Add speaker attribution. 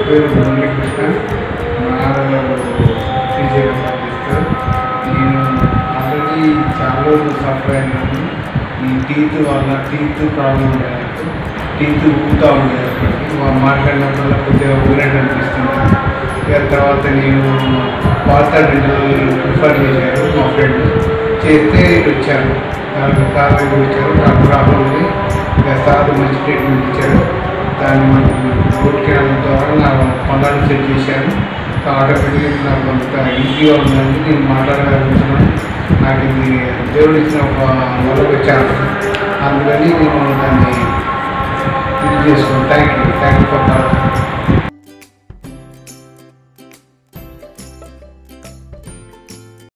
Speaker 1: పేరు మురళీకృష్ణ నాన్నగారు ఫిజియోథెరపిస్ట్ నేను ఆల్రెడీ చాలా రోజులు సఫర్ అయినాను ఈ టీత్ వల్ల టీత్ ప్రాబ్లం ఉండేది టీత్ ఊగుతూ ఉండేది అప్పటికి వా- మాట్లాడినప్పుడల్లా కొద్దిగా ఊగినట్టు అనిపిస్తుంది ఇక తర్వాత నేను పాత డెంటల్ ప్రిఫర్ చేశారు మా ఫ్రెండ్ చేస్తే ఇటు వచ్చాను నాకు కాలేజీ వచ్చారు నాకు ప్రాబ్లం ఉంది ఇక సార్ మంచి ట్రీట్మెంట్ ఇచ్చారు దాన్ని మనకు రూట్ కెనాల్ ద్వారా నా పనులను సెట్ చేశాను ఆటోమేటిక్గా నాకు కొంత ఈజీగా ఉందండి నేను మాట్లాడగలుగుతున్నాను నాకు ఇది దేవుడు ఇచ్చిన ఒక మొదటి ఛాన్స్ అందుకని నేను దాన్ని ఇది చేసుకున్నాను thank you thank you for